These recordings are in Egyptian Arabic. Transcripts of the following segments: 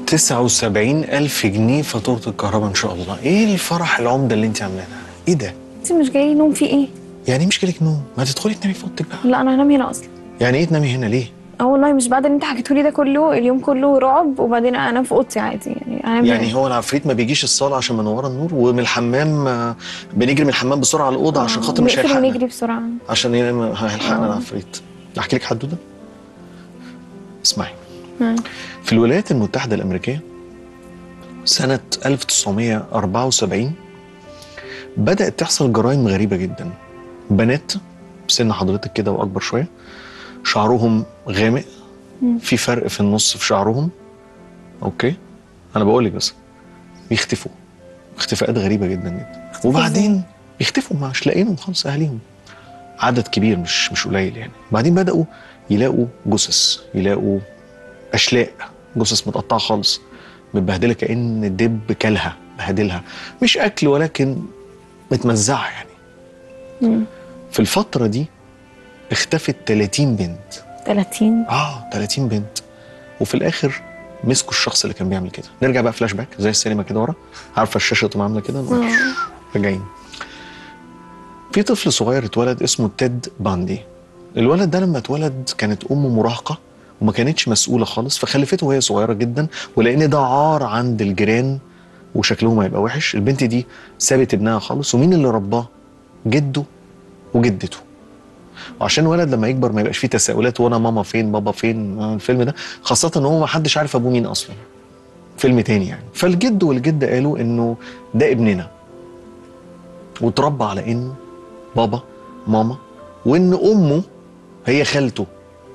79 ألف جنيه فاتورة الكهرباء إن شاء الله إيه الفرح العمدة اللي أنت عاملاه ده؟ إيه ده؟ انت مش جاي نوم في ايه يعني إيه مش جالك نوم؟ ما تدخلي تنامي في أوضتك بقى لا انا هنام هنا اصلا يعني إيه تنامي هنا ليه؟ اه والله مش بعد اللي انت حكيته لي ده كله اليوم كله رعب وبعدين انام في اوضتي عادي يعني انام يعني هنا. هو العفريت ما بيجيش الصالة عشان منورة النور ومن الحمام آه، بنجري من الحمام بسرعة على الأوضة عشان خاطر مش نقفل هيلحقنا ونجري بسرعه عشان ينام هيلحقنا آه. العفريت أحكي لك حدوتة؟ اسمعي مم. في الولايات المتحدة الأمريكية سنة 1974 بدأت تحصل جرائم غريبة جدا بنات سن حضرتك كده وأكبر شوية شعرهم غامق في فرق في النص في شعرهم أوكي أنا بقول لك بس بيختفوا اختفاءات غريبة جدا جدا وبعدين بيختفوا مش لاقيينهم خالص أهاليهم عدد كبير مش مش قليل يعني بعدين بدأوا يلاقوا جثث يلاقوا اشلاء جثث متقطعه خالص متبهدله كان الدب كلها بهدلها مش اكل ولكن متمزعه يعني مم. في الفتره دي اختفت 30 بنت 30 اه 30 بنت وفي الاخر مسكوا الشخص اللي كان بيعمل كده نرجع بقى فلاش باك زي السينما كده ورا عارفه الشاشه تبقى عامله كده نقوم راجعين في طفل صغير اتولد اسمه تيد باندي الولد ده لما اتولد كانت امه مراهقه وما كانتش مسؤوله خالص فخلفته وهي صغيره جدا ولان ده عار عند الجيران وشكلهم هيبقى وحش البنت دي سابت ابنها خالص ومين اللي رباه جده وجدته وعشان الولد لما يكبر ما يبقاش فيه تساؤلات وانا ماما فين بابا فين آه، الفيلم ده خاصه ان هو ما حدش عارف ابوه مين اصلا فيلم تاني يعني فالجد والجده قالوا انه ده ابننا وتربى على ان بابا ماما وان امه هي خالته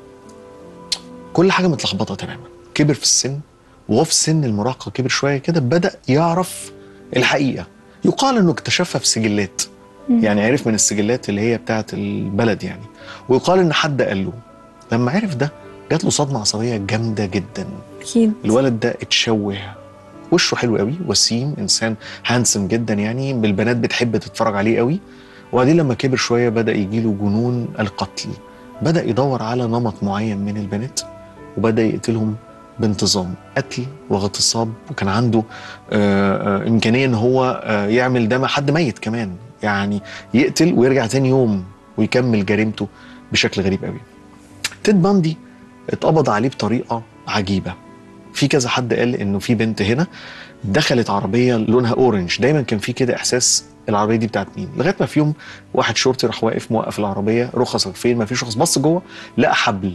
كل حاجه متلخبطه تماما كبر في السن وهو في سن المراهقه كبر شويه كده بدا يعرف الحقيقه يقال انه اكتشفها في سجلات يعني عرف من السجلات اللي هي بتاعه البلد يعني ويقال ان حد قال له لما عرف ده جات له صدمه عصبيه جامده جدا اكيد الولد ده اتشوه وشه حلو قوي وسيم انسان هانسم جدا يعني البنات بتحب تتفرج عليه قوي وبعدين لما كبر شويه بدا يجيله جنون القتل بدا يدور على نمط معين من البنات وبدا يقتلهم بانتظام قتل واغتصاب وكان عنده آه، آه، امكانيه ان هو آه، يعمل ده مع حد ميت كمان يعني يقتل ويرجع تاني يوم ويكمل جريمته بشكل غريب قوي تيد باندي اتقبض عليه بطريقه عجيبه في كذا حد قال انه في بنت هنا دخلت عربيه لونها اورنج دايما كان في كده احساس العربيه دي بتاعت مين لغايه ما في يوم واحد شرطي راح واقف موقف العربيه رخصك فين ما فيش رخص بص جوه لقى حبل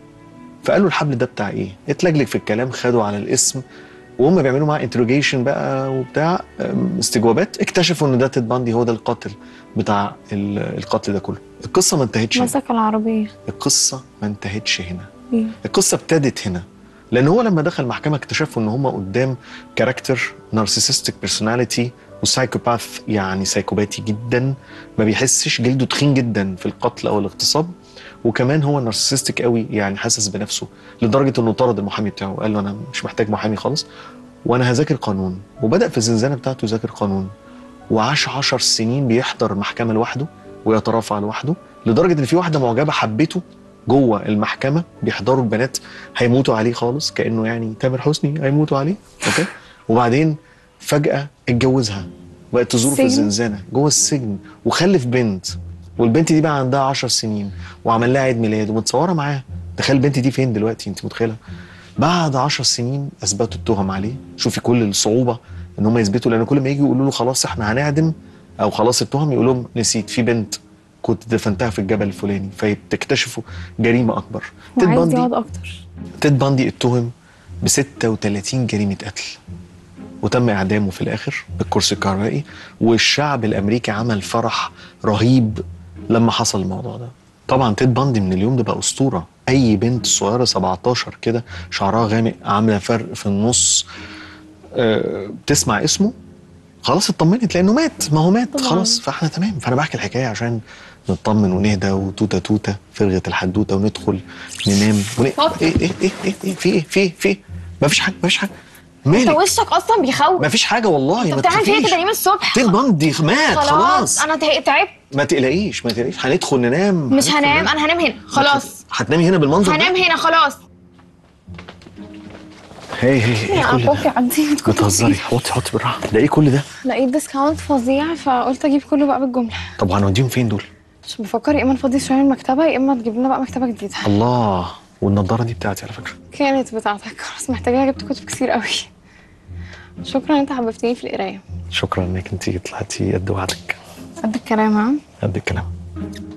فقالوا الحبل ده بتاع ايه اتلجلج في الكلام خدوا على الاسم وهم بيعملوا معاه انتروجيشن بقى وبتاع أم، استجوابات اكتشفوا ان ده تيد باندي هو ده القاتل بتاع ال- القتل ده كله القصه ما انتهتش هنا. مسك العربيه القصه ما انتهتش هنا إيه؟ القصه ابتدت هنا لان هو لما دخل المحكمه اكتشفوا ان هم قدام كاركتر نارسيسستيك بيرسوناليتي وسايكوباث يعني سايكوباتي جدا ما بيحسش جلده تخين جدا في القتل او الاغتصاب وكمان هو نارسيسستيك قوي يعني حاسس بنفسه لدرجه انه طرد المحامي بتاعه قال له انا مش محتاج محامي خالص وانا هذاكر قانون وبدا في الزنزانه بتاعته يذاكر قانون وعاش عشر سنين بيحضر محكمه لوحده ويترافع لوحده لدرجه ان في واحده معجبه حبته جوه المحكمه بيحضروا البنات هيموتوا عليه خالص كانه يعني تامر حسني هيموتوا عليه اوكي وبعدين فجاه اتجوزها بقت تزوره في السجن؟ الزنزانه جوه السجن وخلف بنت والبنت دي بقى عندها 10 سنين وعمل لها عيد ميلاد ومتصوره معاه تخيل البنت دي فين دلوقتي انت متخيله بعد 10 سنين اثبتوا التهم عليه شوفي كل الصعوبه ان هم يثبتوا لان كل ما يجي يقولوا له خلاص احنا هنعدم او خلاص التهم يقول لهم نسيت في بنت كنت دفنتها في الجبل الفلاني فبتكتشفوا جريمه اكبر تيد وعايز باندي يقعد اكتر تيد باندي اتهم ب 36 جريمه قتل وتم اعدامه في الاخر بالكرسي الكهربائي والشعب الامريكي عمل فرح رهيب لما حصل الموضوع ده طبعا تيد باندي من اليوم ده بقى اسطوره اي بنت صغيره 17 كده شعرها غامق عامله فرق في النص أه بتسمع اسمه خلاص اطمنت لانه مات ما هو مات طبعاً. خلاص فاحنا تمام فانا بحكي الحكايه عشان نطمن ونهدى وتوته توته فرغه الحدوته وندخل ننام ون... ايه ايه ايه ايه ايه في ايه في ايه في ايه ما فيش حاجه ما فيش حاجه انت مالك وشك اصلا بيخوف ما فيش حاجه والله انت ما بتعمل فيا تخافيش. كده ليه من الصبح تيد باندي مات خلاص, خلاص انا ته- تعبت ما تقلقيش ما تقلقيش هندخل ننام مش هندخل هنام ننام. انا هنام هنا خلاص هتنامي هنا بالمنظر ده هنام هنا خلاص هي هي ايه يا كل بابي ده عندي بتهزري حطي حطي بالراحه ده ايه كل ده لقيت ديسكاونت فظيع فقلت اجيب كله بقى بالجمله طب وهنوديهم فين دول مش بفكر يا اما نفضي شويه من المكتبه يا اما تجيب لنا بقى مكتبه جديده الله والنضاره دي بتاعتي على فكره كانت بتاعتك خلاص محتاجه جبت كتب كتير قوي شكرا انت حببتني في القرايه شكرا انك انت طلعتي قد وعدك قد الكلام ها قد الكلام